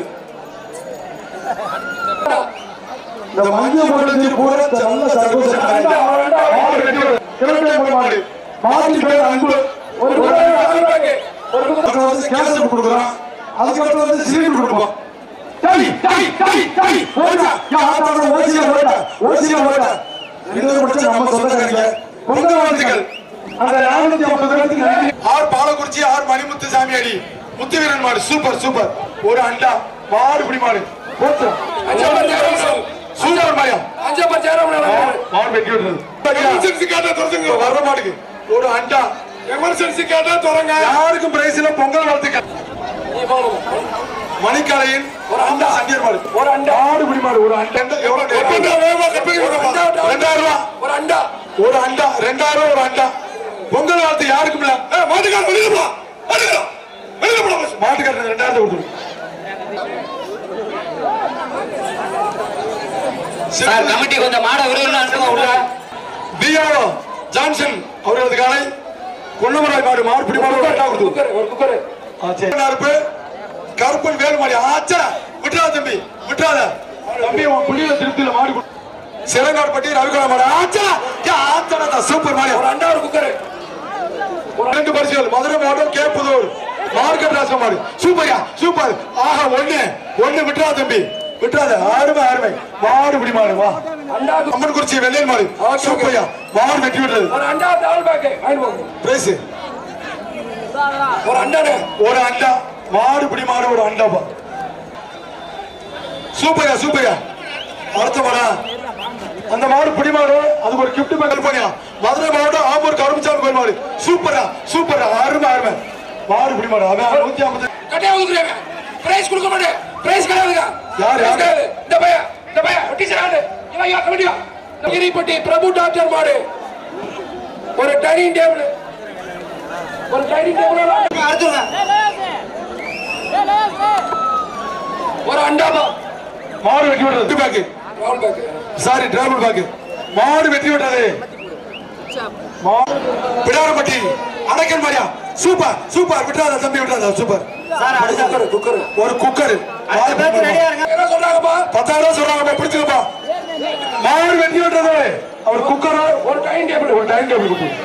இந்த மஞ்சள் போட்டு பூரா நல்ல சர்வீஸ் மாடு கட்டி விடுறது கிழமை மாடு மாட்டு பேர் அன்பு ஒரு ஒரு வந்து கேசட் கொடுக்குறோம் அதுக்கப்புறம் வந்து சிலிண்டர் கொடுப்போம் டேய் டேய் டேய் டேய் ஓடா யா ஆத்தாட ஓசில ஓடா ஓசில ஓடா ரெண்டு முடிச்சு நம்ம சொந்தக்காரங்க பொங்கல் வாழ்த்துக்கள் அந்த நானூத்தி ஐம்பது பேருக்கு நன்றி ஆர் பாலக்குறிச்சி ஆர் மணிமுத்து சாமியாடி முத்துவீரன் மாடு சூப்பர் சூப்பர் ஒரு அண்டா மாடு பிடி மாடு போச்சு சூப்பர் மாயா மாடு வெட்டி விடுறது எமர்ஜென்சி கேட்டா திறந்துங்க வர மாட்டுக்கு ஒரு அண்டா எமர்ஜென்சி கேட்டா திறங்க யாருக்கும் பிரைஸ்ல பொங்கல் வாழ்த்துக்கள் மணிக்காலையின் ஒரு அண்டா சண்டியர் மாடு ஒரு அண்டா ஆடு பிடி மாடு ஒரு அண்டா எவ்வளவு ரெண்டாயிரம் ரூபாய் ஒரு அண்டா ஒரு அண்டா ரெண்டாயிரம் ரூபாய் ஒரு அண்டா பொங்கல் வாழ்த்து யாருக்கும் இல்ல மாட்டுக்காரர் வெளியில போ வெளியில வெளியில போட மாட்டுக்காரர் ரெண்டாயிரத்தை கொடுத்துரு சார் கமிட்டி கொஞ்சம் மாட விருதுன்னு அனுப்புங்க உள்ள பிஆர்ஓ ஜான்சன் அவர்களது காலை பொன்னமராய் மாடு மாடு பிடி மாடு ஒரு அண்டா கொடுத்து ஒரு குக்கர் கருப்பு கருப்பன் வேலுமாடி ஆச்சா விட்டுறாத தம்பி விட்டுறாத தம்பி உன் புள்ளியில திருப்தியில மாடு கொடு. சிறங்காடுபட்டி ரவிகுமார் மாடு ஆச்சா ஆச்சா சூப்பர் மாடி ஒரு அண்டா ஒரு குக்கர் ரெண்டு பரிசுகள் மதுரை மாவட்டம் கேப்புதூர் மார்க்கெட் ராச மாடு சூப்பர்யா சூப்பர் ஆஹா ஒண்ணு ஒண்ணு விட்டுறா தம்பி விட்டுறாத அருமை அருமை மாடு பிடி மாடு வா அண்டா அம்மன் குறிச்சி வெள்ளையன் மாடு சூப்பர்யா மாடு வெட்டி விட்டுறது ஒரு அண்டா டபுள் பேக் வாங்கி போங்க பிரைஸ் ஒரு அண்டானே ஒரு அண்டா மாடு பிடி மாடு ஒரு அண்டாப்பா சூப்பர்யா சூப்பர்யா அடுத்த மாடா அந்த மாடு பிடி மாடு அதுக்கு ஒரு கிஃப்ட் பேக் பண்ணியா மதுரை மாவட்டம் ஆம்பூர் கரும்புச்சாமி கோயில் மாடு சூப்பரா சூப்பரா அருமை அருமை மாடு பிடி மாடு அவன் நூத்தி ஐம்பது கட்டையா கொடுக்குறேன் பிரைஸ் கொடுக்க மாட்டேன் பிரைஸ் கிடையாதுங்க யார், யார்? Prize கிடையாது. இந்த பையன் இந்த பையன் டீச்சர் ஆடு இவன் யா கமிட்டியா கிரிப்பட்டி பிரபு டாக்டர் மாடு ஒரு டைனிங் டேபிள் ஒரு டைனிங் டேபிள் அடுத்துங்க ஒரு அண்டாமா மாடு வெட்டி விடுறது bag double bag sorry travel bag மாடு வெட்டி விட்டது மாடு பிடாரப்பட்டி அடைக்கல் மாடியா சூப்பர் சூப்பர் விட்டுறாத தம்பி விட்டுறாத சூப்பர் சார் அடுத்த குக்கர் குக்கர் ஒரு குக்கர் அடுத்த பேச்சு ரெடியா இருங்க என்ன சொல்றாங்கப்பா பத்தாயிரம் சொல்றாங்க பிடிச்சுக்கப்பா மாடு வெட்டி விட்டுறது அவர் குக்கர் ஒரு டைனிங் டேபிள் ஒரு டைம் டேபிள் கொடுத்து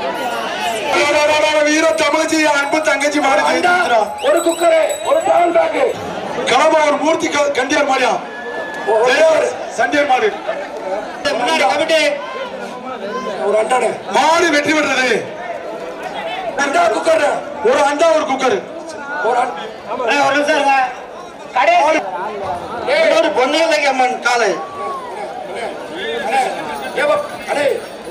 வீர தமிழச்சி அன்பு தங்கச்சி மாடு அண்டா ஜெயிச்சிருக்கிறா. ஒரு குக்கர் ஒரு டபுள் பேக் கிளம்ப ஒரு மூர்த்தி க- கண்டியார் மாடியா ஜெயார் சண்டியார் மாடு முன்னாடி கமிட்டி ஒரு அண்டானே மாடு வெட்டி விடுறது அண்டா குக்கர் ஒரு அண்டா ஒரு குக்கர் ஒரு அண்டா அண்ணே, ஒரு நிமிஷம் இருங்க கடைசி இன்னொரு பொன்னியலைக்கு அம்மன் காலை ஏப்பா அடே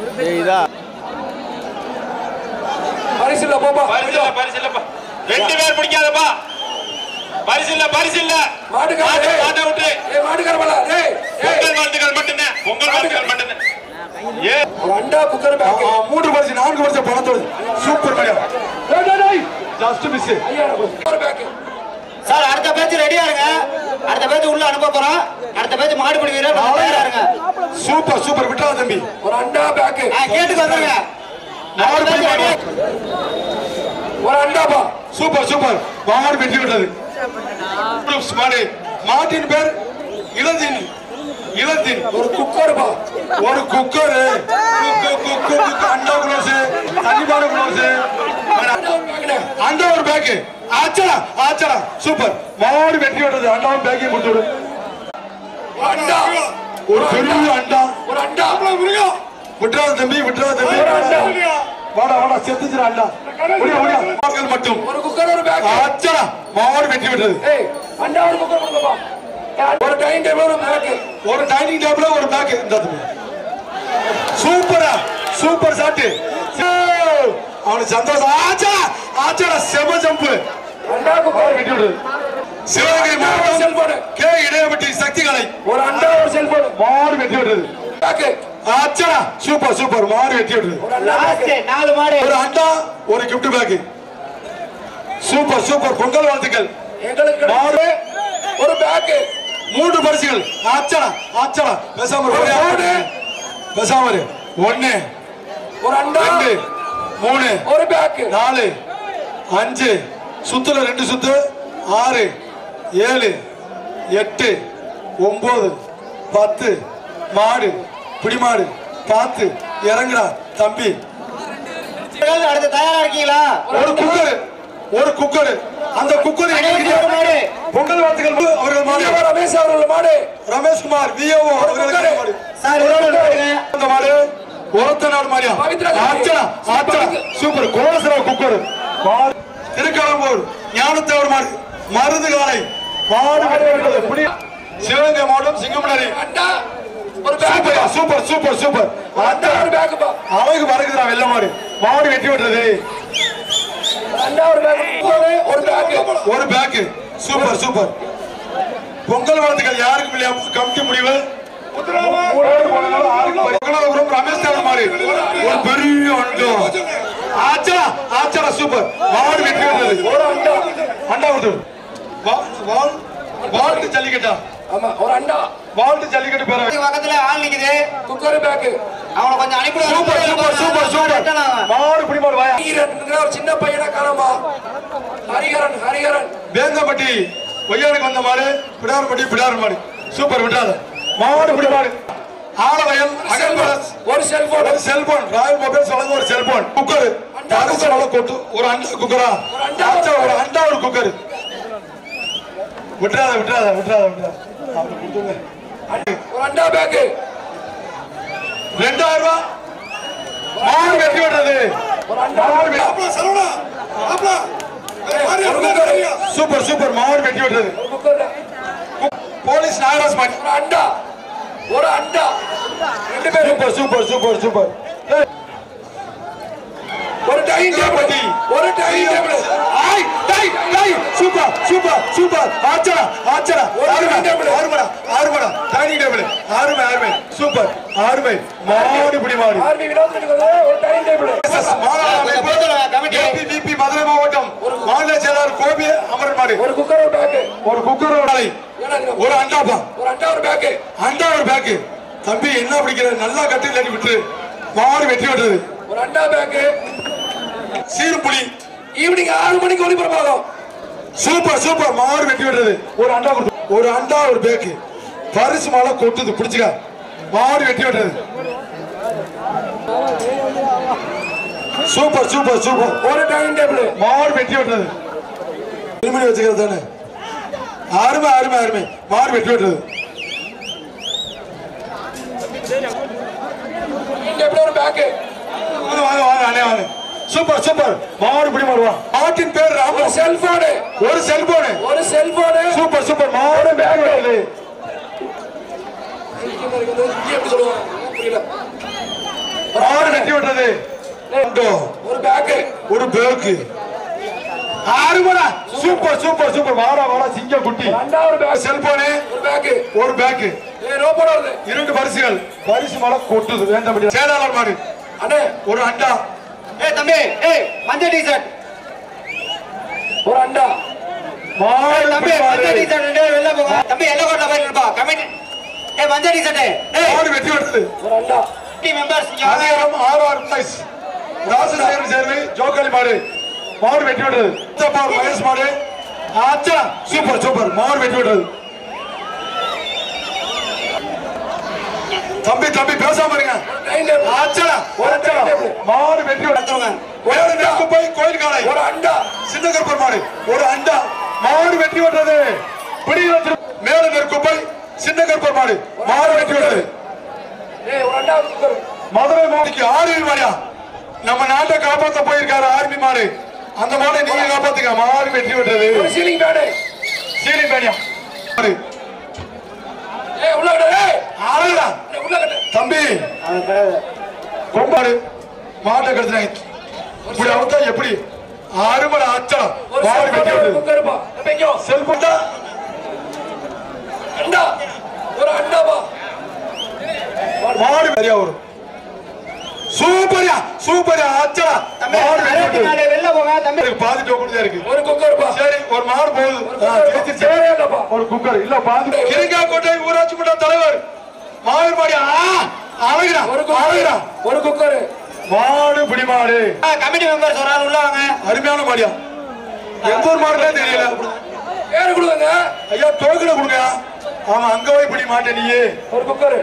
பரிசுல போப்பா பரிசில்ல பரிசில்லப்பா ரெண்டு பேர் பிடிக்காதப்பா பரிசில்ல பரிசில்ல மாட்டுக்கார மாட்டை டேய். மாட்டை விட்டு ஏய் மாட்டுக்கார பல டேய் ஏய் பொங்கல் வாழ்த்துக்கள் மட்டும்தான் பொங்கல் வாழ்த்துக்கள் மட்டும்தான் ஏ ஒரு அண்டா குக்கர் பேக் ஆ, மூன்று பரிசு நான்கு பரிசு பணத்தோடு சூப்பர் மாடியா டேய் டேய் டேய் ஜஸ்ட் மிஸ் ஐயா குக்கர் பேக் சார் அடுத்த பேச்சு ரெடியா இருங்க அடுத்த பேச்சு உள்ள அனுப்ப போறோம் அடுத்த பேச்சு மாடுபிடி வீரர் கொஞ்சம் தயாரா இருங்க சூப்பர் சூப்பர் விட்டா தம்பி ஒரு அண்டா பேக் ஆ, கேட்டுக்கு வந்துருங்க அடுத்த பேச்சு ரெடியா ஒரு அண்டாப்பா சூப்பர் சூப்பர் மாடு வெட்டி விட்டது மாடு மாட்டின் பேர் இளந்தின் இளந்தின் ஒரு குக்கர்ப்பா ஒரு குக்கர் குக்கு குக்கு குக்கு அண்டா குளோஸ் தண்ணிபான குளோஸ் அண்டா ஒரு பேக் ஆச்சடா ஆச்சடா சூப்பர் மாடு வெட்டி விட்டது அண்டாவும் பேக்கையும் கொடுத்து விடு அண்டா ஒரு பெரிய அண்டா ஒரு அண்டா விட்டுறாத தம்பி விட்டுறாத தம்பி ஒரு அண்டா. வாடா வாடா செத்துச்சுடா அண்டா முடியா முடியா மக்கள் மட்டும் ஒரு குக்கர் ஒரு பேக் ஆச்சடா மாடு வெட்டி விட்டது ஏய் அண்டா ஒரு குக்கர் கொடுங்கப்பா ஒரு டைனிங் டேபிள் ஒரு பேக் ஒரு டைனிங் டேபிள் ஒரு பேக் இந்த தம்பி சூப்பரா சூப்பர் சாட்டு அவனுக்கு சந்தோஷம் ஆச்சா ஆச்சடா செம ஜம்பு அண்டா குக்கர் வெட்டி விடுது சிவகங்கை மாவட்டம் செல்போன் கே இடையப்பட்டி சக்தி கலை ஒரு அண்டா ஒரு செல்போன் மாடு வெட்டி விடுறது பேக் ஆச்சடா சூப்பர் சூப்பர் மாடு வெட்டி விடுறது ஒரு அண்டா லாஸ்ட் பேக் நாலு மாடு ஒரு அண்டா ஒரு gift pack super super Pongal வாழ்த்துக்கள் எங்களுக்கு மாடு ஒரு பேக் மூன்று பரிசுகள் ஆச்சடா ஆச்சடா பேசாம இரு. ஒரே ஆடு. பேசாம இரு. ஒண்ணு ஒரு அண்டா ரெண்டு மூணு ஒரு பேக் நாலு அஞ்சு சுத்துல ரெண்டு சுத்து ஆறு ஏழு எட்டு ஒன்பது பத்து மாடு பிடிமாடு பார்த்து இறங்குடா தம்பி அடுத்து தயாரா இருக்கீங்களா ஒரு குக்கர் ஒரு குக்கர் அந்த குக்கர் ஒரு மாடு பொங்கல் வாழ்த்துக்கள் அவர்கள் மாடு விஜயவா ரமேஷ் அவர்கள் மாடு ரமேஷ்குமார் விஓ அவர்களுக்கு மாடு சார் ஒரு மாடு அந்த மாடு ஒரத்த நாடு மாடியா பவித்ரா ஆச்சா ஆச்சா சூப்பர் கோலசரா குக்கர் மாடு திருக்காலம்பூர் ஞானத்தேவர் மாடு மருது காலை மாடு வெட்டுவது. புடி. சிவகங்கை மாவட்டம் சிங்கமணரி அண்டா ஒரு bag super super super super அண்டா ஒரு பேக் பா அவைக்கு மறக்குதுடா வெள்ள மாடு மாடு வெட்டி விட்டுறது அண்டா ஒரு பேக் ஒரு பேக் ஒரு பேக்கு சூப்பர் சூப்பர் பொங்கல் வாழ்த்துக்கள் யாருக்கும் இல்லையா கமிட்டி முடிவு மூணாவது போனதால ஆறுக்கு பரி- பொங்கலாபுரம் ரமேஷ் தேவர் மாடு ஒரு பெரிய அண்டம் ஆச்சா ஆச்சா சூப்பர் மாடு வெட்டி விட்டது ஒரு அண்டா அண்டா விட்டு வாழ்த்து ஜல்லிக்கட்டா ஆமா ஒரு அண்டா வாழ்த்து ஜல்லிக்கட்டு பேர பக்கத்துல ஆள் நிக்குது குக்கர் பேக் அவனை கொஞ்சம் அனுப்பிடுவாங்க சூப்பர் சூப்பர் சூப்பர் சூப்பர் மாடு பிடி மாடு வாயா ஹரிஹரன் ஒரு சின்ன பையனா காணாமா ஹரிஹரன் ஹரிஹரன் வேங்கப்பட்டி ஒய்யாருக்கு வந்த மாடு பிடாரப்பட்டி பிடார் மாடு சூப்பர் விட்டாத மாடு பிடி மாடு ஆலவயல் அகல்பரஸ் ஒரு செல்போன் ஒரு செல்போன் ராயல் மொபைல்ஸ் வழங்க ஒரு செல்போன் குக்கர் அரிசி வள கொட்டு ஒரு அண்டா குக்கரா ஒரு அண்டா. ஆச்சா, ஒரு அண்டா ஒரு குக்கர் விட்டுறாத விட்டுறாத விட்டுறாத விட்டுறாத அவனுக்கு கொடுத்துருங்க. ஒரு அண்டா பேக் ரெண்டாயிரம் ரூபாய் மாடு வெட்டி விடுறது ஒரு அண்டா மாடு வெட்டி- ஒரு குக்கர் சூப்பர் சூப்பர் மாடு வெட்டி விடுறது ஒரு குக்கர் போலீஸ் நாகராஜ் மாடி ஒரு அண்டா ஒரு அண்டா ரெண்டு பேரும் சூப்பர் சூப்பர் சூப்பர் சூப்பர் ஏய், ஒரு டைனிங் டேபிள் ஒரு டைனிங் டேபிள் ஆய், டேய், டேய், சூப்பர் சூப்பர் சூப்பர் ஆச்சா ஆச்சா ஒரு ஆறுமை dining table. ஆறுமடா ஆறுமடா டைனிங் டேபிள் ஆறுமை ஆறுமை சூப்பர் ஆறுமை மாடு பிடி மாடு ஆர்மி வினோத் ஒரு டைனிங் டேபிள் எஸ்எஸ் மாநில அமைப்பு, கமிட்டி. APVP மதுரை மாவட்டம் மாநில செயலாளர் கோபி அமரன் மாடு ஒரு குக்கர் ஒரு பேக் ஒரு குக்கர் ஒரு அலை ஒரு அண்டாப்பா ஒரு அண்டா ஒரு பேக் அண்டா ஒரு பேக்கு தம்பி என்ன பிடிக்கிற நல்லா கட்டி இல்லாட்டி விட்டுரு மாடு வெற்றி விட்டுறது ஒரு அண்டா பேக் சீர்புலி ஈவினிங் ஆறு மணிக்கு ஒளிபரப்பாகும் சூப்பர் சூப்பர் மாடு வெட்டி விடுறது ஒரு அண்டா கொடுத்து ஒரு அண்டா ஒரு பேக்கு பரிசு மாலை கொட்டுது பிடிச்சுக்க மாடு வெட்டி விடுறது சூப்பர் சூப்பர் சூப்பர் ஒரு டைனிங் டேபிள் மாடு வெட்டி விடுறது திருமணி வச்சுக்கிறது தானே அருமை அருமை அருமை மாடு வெட்டி விடுறது டேபிள் ஒரு பேக் வாங்க வாங்க வாங்க அண்ணே வாங்க சூப்பர் சூப்பர் மாடு பிடி மாடுவா மாட்டின் பேர் ஒரு ராமு செல்போனு ஒரு செல்போனு ஒரு செல்போனு சூப்பர் சூப்பர் மாடு பேக் வருது எப்படி சொல்லுவாங்க புரியல மாடு வெட்டி விடுறது உண்டோ. ஒரு பேக் ஒரு பேக்கு ஆறுமடா சூப்பர் சூப்பர் சூப்பர் வாடா வாடா சிங்க குட்டி அண்டா ஒரு பேக் செல்போனு ஒரு பேக் ஒரு பேக்கு ஏ ரோபோட வருது இரண்டு பரிசுகள் பரிசு மலை கொட்டுது வேண்டாம் சேலாளர் மாடு அண்ணே ஒரு அண்டா ஏய் தம்பி ஏய் மஞ்சள் டிஷர்ட் ஒரு அண்டா மாடு தம்பி பிடி மாடு. மஞ்சள் டிஷர்ட் ரெண்டு பேரும் வெளில போங்க தம்பி எல்லாம் கோட்டை போயிட்டு இருப்பா கமிட்டி ஏய் மஞ்சள் டிஷர்ட் ஏய் மாடு வெட்டி விடுறது ஒரு அண்டா மெம்பர்ஸ் இங்க வாங்க அதிகாரம் ஆறு ஆறு பிளஸ் ராசசேகரன் சேர்வை ஜோக்காளி மாடு மாடு வெட்டி விடுறது சித்தப்பார் மகேஷ் மாடு ஆச்சா சூப்பர் சூப்பர் மாடு வெட்டி விடுறது தம்பி தம்பி பேசாம இருங்க டைனிங் டேபிள் ஆச்சா ஒரு ஆச்சா டைனிங் டேபிள் மாடு வெட்டி விடுறவங்க வேறு நெற்குப்பை கோயில் காலை ஒரு அண்டா சின்ன கருப்பர் மாடு ஒரு அண்டா மாடு வெட்டி விடுறது பிடிக்கிற திரு மேல நெற்குப்பை சின்ன கருப்பர் மாடு மாடு வெட்டி விடுறது ஏய் ஒரு அண்டா ஒரு குக்கர் மதுரை மாடிக்கு ஆர்மி மாடியா நம்ம நாட்டை காப்பாத்த போயிருக்காரு ஆர்மி மாடு அந்த மாடை நீங்க காப்பாத்துங்க மாடு வெற்றி விட்டது ஒரு சீலிங் பேடு சீலிங் பேனியா மாடு. ஏய் உள்ள கட்டு ஏய் ஆளுடா ஏய், உள்ள கட்டு தம்பி கொம்பாடு மாட்டை கெடுத்துறாங்க இப்படி அவுத்தா எப்படி அருமடை ஆச்சா ஒரு மாடு வெட்டி செல்போன் ஒரு விட்டது குக்கர் பா நம்ம எங்கோ செல்போன் தான் அண்டா ஒரு அண்டாவா மாடு சரியா வரும் சூப்பரியா சூப்பரியா ஆச்சா தம்பி மாடு வெட்டி அறுபத்தி விட்டது நாலு வெளில போங்க தம்பி எனக்கு பாதி டோக்கன் தான் இருக்கு ஒரு குக்கர் பா சரி ஒரு மாடு போகுது ஆ, ஜெயிச்சிருச்சு. சேரே இல்லப்பா ஒரு குக்கர் இல்ல பாத்து கிருங்காக்கோட்டை ஊராட்சி மன்ற தலைவர் மாவீர் மாடி அழகிறா ஒரு அழகிறா குக்கர் ஒரு குக்கர் மாடு பிடி மாடு கமிட்டி மெம்பர்ஸ் ஒரு ஆள் உள்ள வாங்க அருமையான மாடியா எந்த ஊர் மாடுனே தெரியல பேரு கொடுங்க ஐயா டோக்கனை கொடுங்க ஆமா அங்க போய் பிடி மாட்டேன் நீயே ஒரு குக்கர்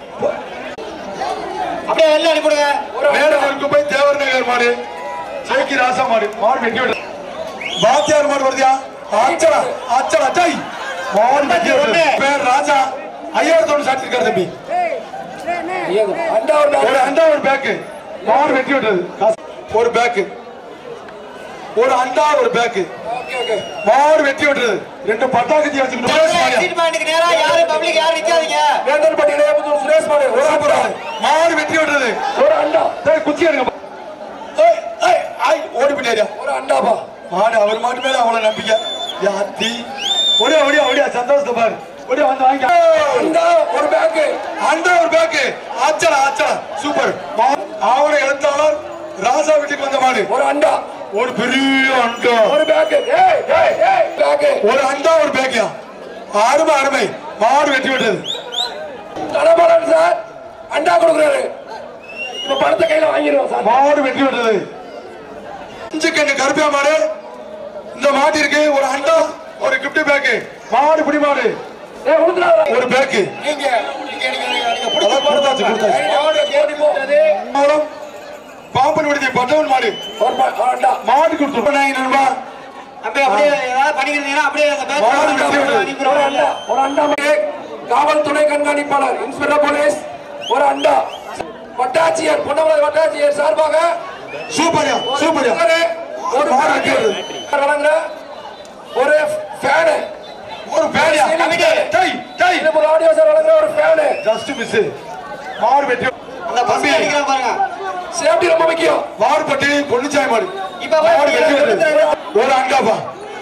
அப்படியே வெளில அனுப்பிடுங்க ஒரு மேடலுக்கு போய் தேவர் நகர் மாடு சேக்கி ராசா மாடு மாடு வெட்டி விட பாத்தியார் மாடு வருதியா ஆச்சடா ஆச்சடா டேய் மாடு வெட்டி விட்டது பேர் ராஜா ஐயாயிரத்தி ஒன்று சாட்டி இருக்காரு தம்பி அண்டா ஒரு ஒரு அண்டா ஒரு பேக்கு மாடு வெட்டி விட்டது காசு. ஒரு பேக்கு ஒரு அண்டா ஒரு பேக்கு ஓகே ஓகே மாடு வெட்டி விட்டது ரெண்டு பட்டாக்கத்தி வச்சுக்கிட்டு சுரேஷ் மாடியா. சீட் பாயிண்ட்க்கு நேரா யாரு பப்ளிக் யாரும் நிக்காதீங்க வேந்தன்பட்டி இளையபுத்தூர் சுரேஷ் மாடு ஒரு சூப்பரா. அண்டா மாடு வெட்டி விட்டது ஒரு அண்டா டேய் குச்சி எடுங்க ஏய் ஏய் ஐ ஓடி போயிட்டாரியா ஒரு அண்டாப்பா மாடு அவர் மாட்டு மேல அவ்வளவு நம்பிக்கை யாத்தி ஒடியா ஒடியா ஒடியா சந்தோஷத்தை பாரு ஒடியா வந்து வாங்கி அண்டா ஒரு பேக்கு அண்டா ஒரு பேக்கு ஆச்சடா ஆச்சடா சூப்பர் ஆவண எழுத்தாளர் ராசா வீட்டுக்கு வந்த மாடு ஒரு அண்டா ஒரு பெரிய அண்டா ஒரு பேக்கு ஏய் ஏய் ஏய் பேக்கு ஒரு அண்டா ஒரு பேக்கியா அருமை அருமை மாடு வெட்டி விட்டது தனபாலன் சார் அண்டா கொடுக்குறாரு இப்ப பணத்தை கையில வாங்கிடுவோம் சார் மாடு வெட்டி விட்டது அஞ்சு கண்ணு கருப்பியா மாடு இந்த மாட்டிற்கு ஒரு அண்டா ஒரு கிஃப்ட் பேக்கு மாடு பிடி மாடு ஏய் உளுந்துறாரு ஒரு பேக்கு நீங்க நீங்க நீங்க நீங்க அதான் கொடுத்தாச்சு கொடுத்தாச்சு மாடு கேடி போகுது மாடம் பாம்பன் விடுதி பட்டவன் மாடு ஒரு ப- ஒரு அண்டா மாடு கொடுத்து நண்பா அப்படியே அப்படியே ஏதாவது பண்ணிக்கிறீங்கன்னா அப்படியே அந்த பேர் மாடு வெட்டி விட்டது. ஒரு அண்டா ஒரு அண்டா மகே. காவல்துறை கண்காணிப்பாளர் இன்ஸ்பெக்டர் போலீஸ் ஒரு அண்டா வட்டாட்சியர் பொன்னமலை வட்டாட்சியர் சார்பாக சூப்பர்யா சூப்பர்யா ஒரு மாடு வெட்டி விட்டது. வழங்குற ஒரு ஃபேனு ஒரு பேரியா டேய் டேய் ஒரு ஆடியோ சார் வழங்குற ஒரு ஃபேனு ஜஸ்ட் மிஸ் மாடு வெட்டி அந்த பஸ் அடிக்கிறான் பாருங்க சேஃப்டி ரொம்ப முக்கியம் மாடுபட்டி பொன்னிச்சாய் மாடு இப்ப மாடு வெட்டி விட்டது ஒரு அண்டாப்பா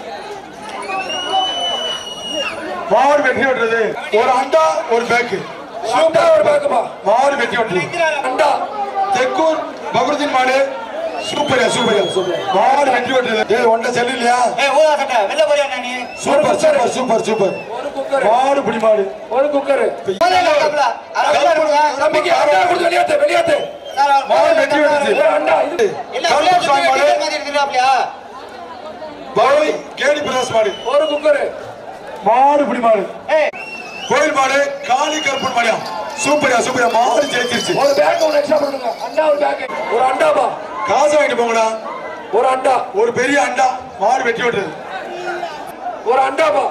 மாடு வெட்டி விட்டது ஒரு அண்டா ஒரு பேக்கு அண்டா ஒரு பேக்குப்பா மாடு வெட்டி விட்டது அண்டா தெக்கூர் பகுருதீன் மாடு சூப்பர்யா சூப்பர்யா மாடு வெட்டி விட்டது ஏய் ஒன்றை செல்லியா ஏய் ஊதா சட்டை வெளில போறியா நீ சூப்பர் சூப்பர் சூப்பர் சூப்பர் ஒரு குக்கர் மாடு பிடி மாடு ஒரு குக்கர் கருப்பு- தம்பிக்கு அண்டா கொடுத்து வெளியாத்து வெளியாத்து மாடு வெட்டி விட்டது ஒரு அண்டா இது கருப்பு சாமி மாடு இருக்கிறாப்லையா பவுளி கேடி பிரதேஷ் மாடு ஒரு குக்கர் மாடு பிடி மாடு ஏய் கோயில் மாடு காளி கருப்பன் மாடியா சூப்பர்யா சூப்பர்யா மாடு ஜெயிச்சிருச்சு ஒரு பேக் ஒன்று எக்ஸ்ட்ரா பண்ணுங்க அண்டா ஒரு பேக் ஒரு அண்டாப்பா காசு வாங்கிட்டு போங்கடா ஒரு அண்டா ஒரு பெரிய அண்டா மாடு வெட்டி விட்டது ஒரு அண்டாப்பா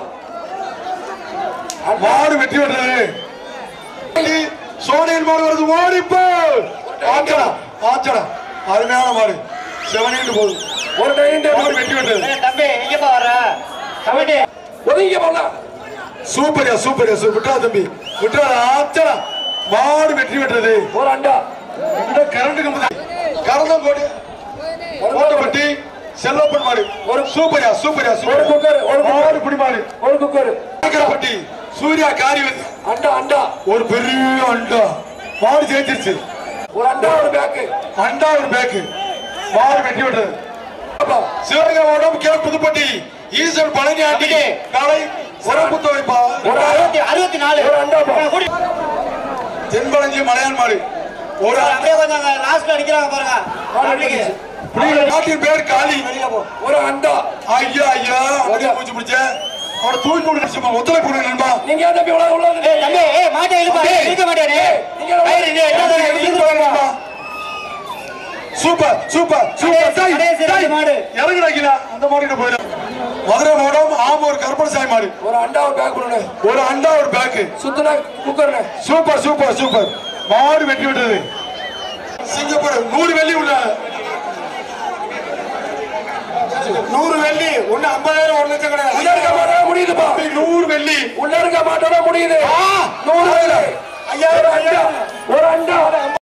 மாடு வெட்டி விட்டது சோனியன் மாடு வருது ஓடிப்போ ஆச்சடா ஆச்சடா அருமையான மாடு செவனிட்டு போகுது ஒரு டைனிங் மாடு டேபிள் வெட்டி விட்டது ஏய், தம்பி எங்கப்பா வர்ற கமிட்டி ஒதுங்கி போலாம் சூப்பர்யா சூப்பர்யா சூப்பர் விட்டா தம்பி விட்டா ஆச்சடா மாடு வெட்டி விட்டது ஒரு அண்டா இந்த கரண்ட் கம்பு கரந்தம் கோடி கோட்டப்பட்டி செல்லப்பன் மாடு ஒரு சூப்பர்யா சூப்பர்யா ஒரு சூப்பர் குக்கர் ஒரு மாடு குக்கர் பிடி மாடு ஒரு குக்கர் பட்டி சூர்யா காரி வந்து அண்டா அண்டா ஒரு பெரிய அண்டா மாடு ஜெயிச்சிருச்சு ஒரு அண்டா ஒரு பேக் அண்டா ஒரு பேக்கு மாடு வெட்டி விட்டது சிவகங்கை மாவட்டம் கே புதுப்பட்டி ஈஸ்வர் பழனி ஆண்டி காலை சிறப்பு துவைப்பா ஒரு அறுபத்தி அறுபத்தி நாலு ஒரு அண்டாப்பா கூடி தென்பழஞ்சி மலையான் மாடு ஒரு அப்படியே கொஞ்சம் லாஸ்ட்ல அடிக்கிறாங்க பாருங்க பப்ளிக் புலிகள் நாட்டின் பேர் காளி ஒரு அண்டா ஐயா ஐயா அப்படியே மூச்சு பிடிச்ச அவனை தூக்கி விடுச்சுமா ஒத்துழைப்பு கொடுங்க நண்பா நீங்க ஏன் தம்பி உள்ள உள்ள ஏய் தம்பி ஏய் மாட்டே இழுப்பா ஏய் இருக்க மாட்டேனே நீங்க ஏய் இது என்ன இழுத்து வாங்க நண்பா. சூப்பர் சூப்பர் சூப்பர் டேய், கடைசி ரெண்டு டேய். மாடு. இறங்குடா கீழே. அந்த மாடு போயிடு மதுரை மாவட்டம் ஆமூர் கருப்பணசாமி மாடு ஒரு அண்டா ஒரு பேக் பண்ணுங்க ஒரு அண்டா ஒரு பேக்கு சுத்துனா குக்கர்னு சூப்பர் சூப்பர் சூப்பர் மாடு வெட்டி விட்டது சிங்கப்பூர் நூறு வெள்ளி உள்ள நூறு வெள்ளி ஒண்ணு ஐம்பதாயிரம் ஒரு லட்சம் உள்ள கிடையாது இருக்க மாட்டோட முடியுதுப்பா நூறு வெள்ளி உள்ள இருக்க மாட்டோட முடியுது ஆ! நூறு ஐயாயிரம், ஒரு அண்டா ஒரு அண்டா